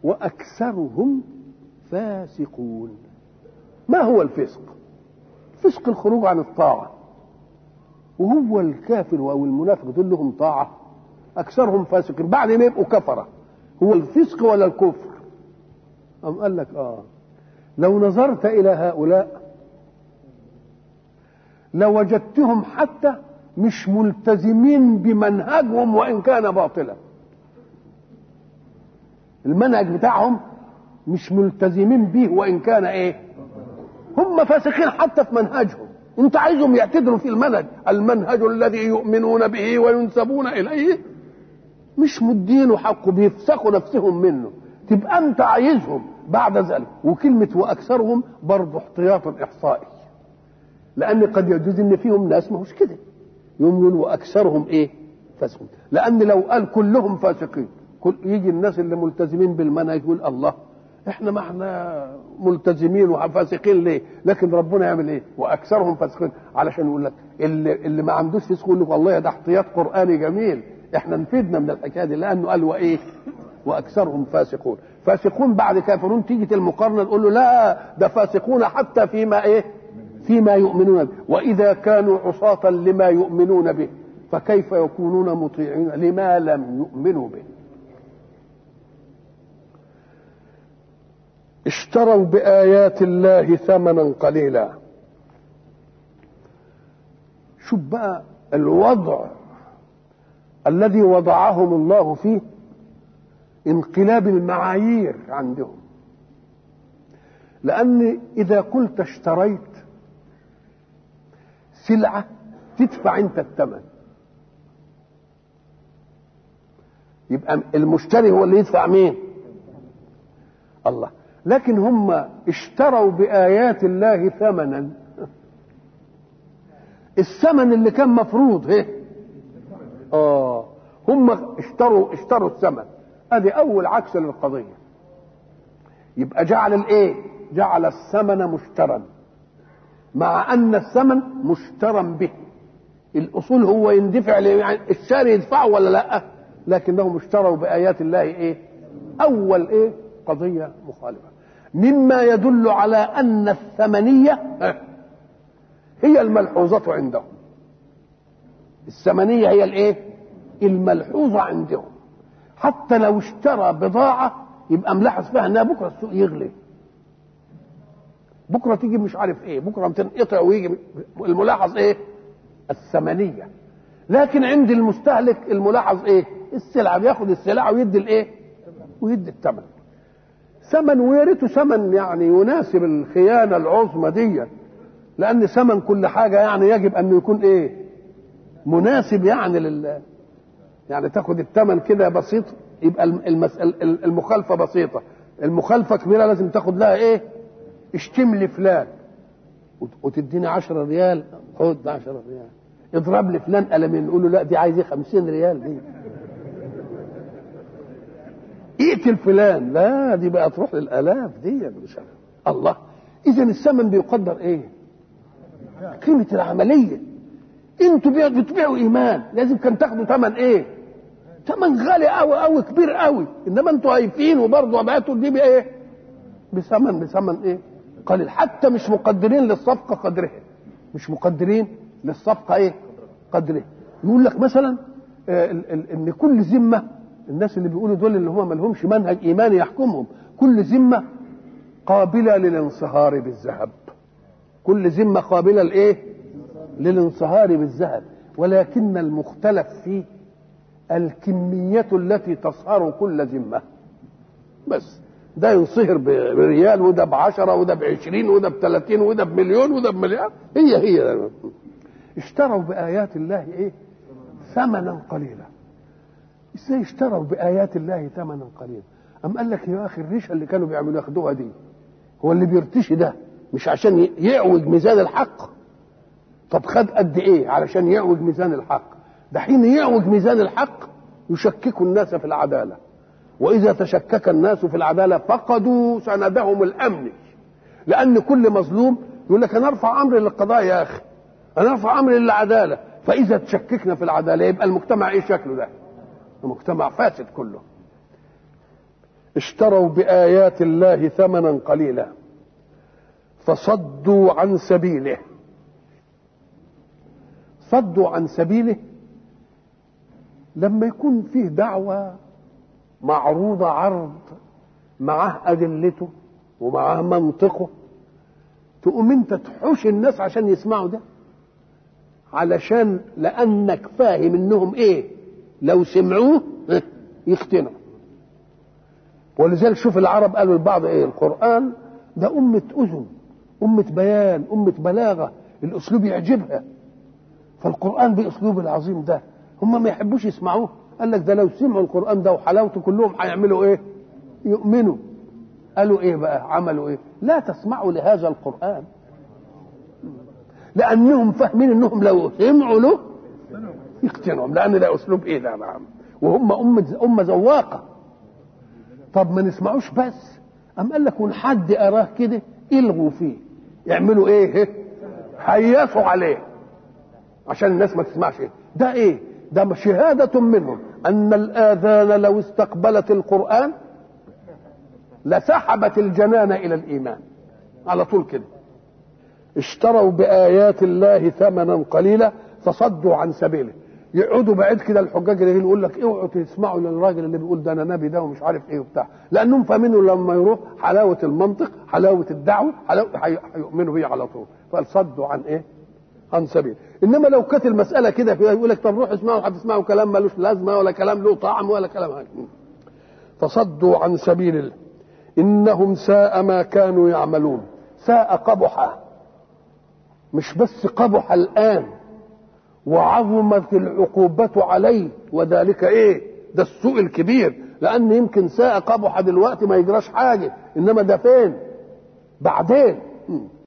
وأكثرهم فاسقون ما هو الفسق فسق الخروج عن الطاعة وهو الكافر أو المنافق دول لهم طاعة أكثرهم فاسقين بعد ما يبقوا كفرة هو الفسق ولا الكفر أم قال لك آه لو نظرت إلى هؤلاء لوجدتهم حتى مش ملتزمين بمنهجهم وإن كان باطلا المنهج بتاعهم مش ملتزمين به وإن كان إيه هم فاسقين حتى في منهجهم انت عايزهم يعتدلوا في المنهج المنهج الذي يؤمنون به وينسبون اليه مش مدينه حقه بيفسخوا نفسهم منه تبقى انت عايزهم بعد ذلك وكلمه واكثرهم برضه احتياط احصائي لان قد يجوز ان فيهم ناس ما هوش كده يؤمنون واكثرهم ايه فاسقون لان لو قال كلهم فاسقين كل يجي الناس اللي ملتزمين بالمنهج يقول الله احنا ما احنا ملتزمين وفاسقين ليه لكن ربنا يعمل ايه واكثرهم فاسقين علشان يقول لك اللي, اللي ما عندوش فسق يقول لك والله ده احتياط قراني جميل احنا نفيدنا من الحكايه دي لانه قال وايه واكثرهم فاسقون فاسقون بعد كافرون تيجي المقارنه تقول له لا ده فاسقون حتى فيما ايه فيما يؤمنون به واذا كانوا عصاة لما يؤمنون به فكيف يكونون مطيعين لما لم يؤمنوا به اشتروا بآيات الله ثمنا قليلا شوف بقى الوضع الذي وضعهم الله فيه انقلاب المعايير عندهم لأن إذا قلت اشتريت سلعة تدفع أنت الثمن يبقى المشتري هو اللي يدفع مين الله لكن هم اشتروا بآيات الله ثمنا الثمن اللي كان مفروض ايه اه هم اشتروا اشتروا الثمن ادي اول عكس للقضيه يبقى جعل الايه جعل الثمن مشترا مع ان الثمن مشترا به الاصول هو يندفع يعني الشاري يدفعه ولا لا لكنهم اشتروا بايات الله ايه اول ايه قضيه مخالفه مما يدل على ان الثمنيه هي الملحوظه عندهم الثمنيه هي الايه الملحوظه عندهم حتى لو اشترى بضاعه يبقى ملاحظ فيها انها بكره السوق يغلي بكره تيجي مش عارف ايه بكره تنقطع ويجي الملاحظ ايه الثمنيه لكن عند المستهلك الملاحظ ايه السلعه بياخد السلعه ويدي الايه ويدي الثمن ثمن ويا ريته ثمن يعني يناسب الخيانه العظمى دي لان ثمن كل حاجه يعني يجب ان يكون ايه مناسب يعني لل يعني تاخد الثمن كده بسيط يبقى المسألة المخالفه بسيطه المخالفه كبيره لازم تاخد لها ايه اشتم لي فلان وتديني 10 ريال خد 10 ريال اضرب لي فلان قلمين نقول له لا دي عايز 50 ريال دي اقتل فلان لا دي بقى تروح للالاف دي مش الله اذا الثمن بيقدر ايه قيمه العمليه انتوا بتبيعوا ايمان لازم كان تاخدوا ثمن ايه ثمن غالي قوي قوي كبير قوي انما انتوا هايفين وبرضه بعتوا دي بايه بثمن بثمن ايه قليل حتى مش مقدرين للصفقه قدرها مش مقدرين للصفقه ايه قدرها يقول لك مثلا آه ان كل ذمه الناس اللي بيقولوا دول اللي هم ما لهمش منهج ايماني يحكمهم كل ذمه قابله للانصهار بالذهب كل ذمه قابله لايه للانصهار بالذهب ولكن المختلف فيه الكمية التي تصهر كل ذمة بس ده ينصهر بريال وده بعشرة وده بعشرين وده بثلاثين وده بمليون وده بمليار هي هي اشتروا بآيات الله ايه ثمنا قليلا ازاي اشتروا بآيات الله ثمنا قليلا أم قال لك يا أخي الريشة اللي كانوا بيعملوا ياخدوها دي هو اللي بيرتشي ده مش عشان يعوج ميزان الحق طب خد قد ايه علشان يعوج ميزان الحق ده حين يعوج ميزان الحق يشكك الناس في العداله واذا تشكك الناس في العداله فقدوا سندهم الامني لان كل مظلوم يقول لك انا ارفع امري للقضاء يا اخي انا ارفع امري للعداله فاذا تشككنا في العداله يبقى المجتمع ايه شكله ده المجتمع فاسد كله اشتروا بآيات الله ثمنا قليلا فصدوا عن سبيله صدوا عن سبيله لما يكون فيه دعوة معروضة عرض معاه أدلته ومعاه منطقه تقوم انت تحوش الناس عشان يسمعوا ده علشان لانك فاهم انهم ايه لو سمعوه يقتنعوا ولذلك شوف العرب قالوا لبعض ايه القران ده أمة أذن أمة بيان أمة بلاغة الأسلوب يعجبها فالقرآن بأسلوب العظيم ده هم ما يحبوش يسمعوه قال لك ده لو سمعوا القرآن ده وحلاوته كلهم هيعملوا إيه يؤمنوا قالوا إيه بقى عملوا إيه لا تسمعوا لهذا القرآن لأنهم فاهمين إنهم لو سمعوا له يقتنعوا لأن ده أسلوب إيه ده نعم وهم أمة أمة ذواقة طب ما نسمعوش بس أم قال لك حد أراه كده يلغوا فيه يعملوا إيه حيسوا عليه عشان الناس ما تسمعش إيه ده إيه ده شهادة منهم أن الآذان لو استقبلت القرآن لسحبت الجنان إلى الإيمان على طول كده اشتروا بآيات الله ثمنا قليلا فصدوا عن سبيله يقعدوا بعيد كده الحجاج اللي يقول لك اوعوا تسمعوا للراجل اللي بيقول ده انا نبي ده ومش عارف ايه وبتاع لانهم فاهمين لما يروح حلاوه المنطق حلاوه الدعوه حلاوه هيؤمنوا بيه على طول فصدوا عن ايه؟ عن سبيل انما لو كانت المساله كده يقول لك طب روح اسمعوا هتسمعوا كلام ملوش لازمه ولا كلام له طعم ولا كلام هذا فصدوا عن سبيل الله انهم ساء ما كانوا يعملون ساء قبح مش بس قبح الان وعظمت العقوبة عليه وذلك ايه ده السوء الكبير لان يمكن ساء قبح دلوقتي ما يجراش حاجة انما ده فين بعدين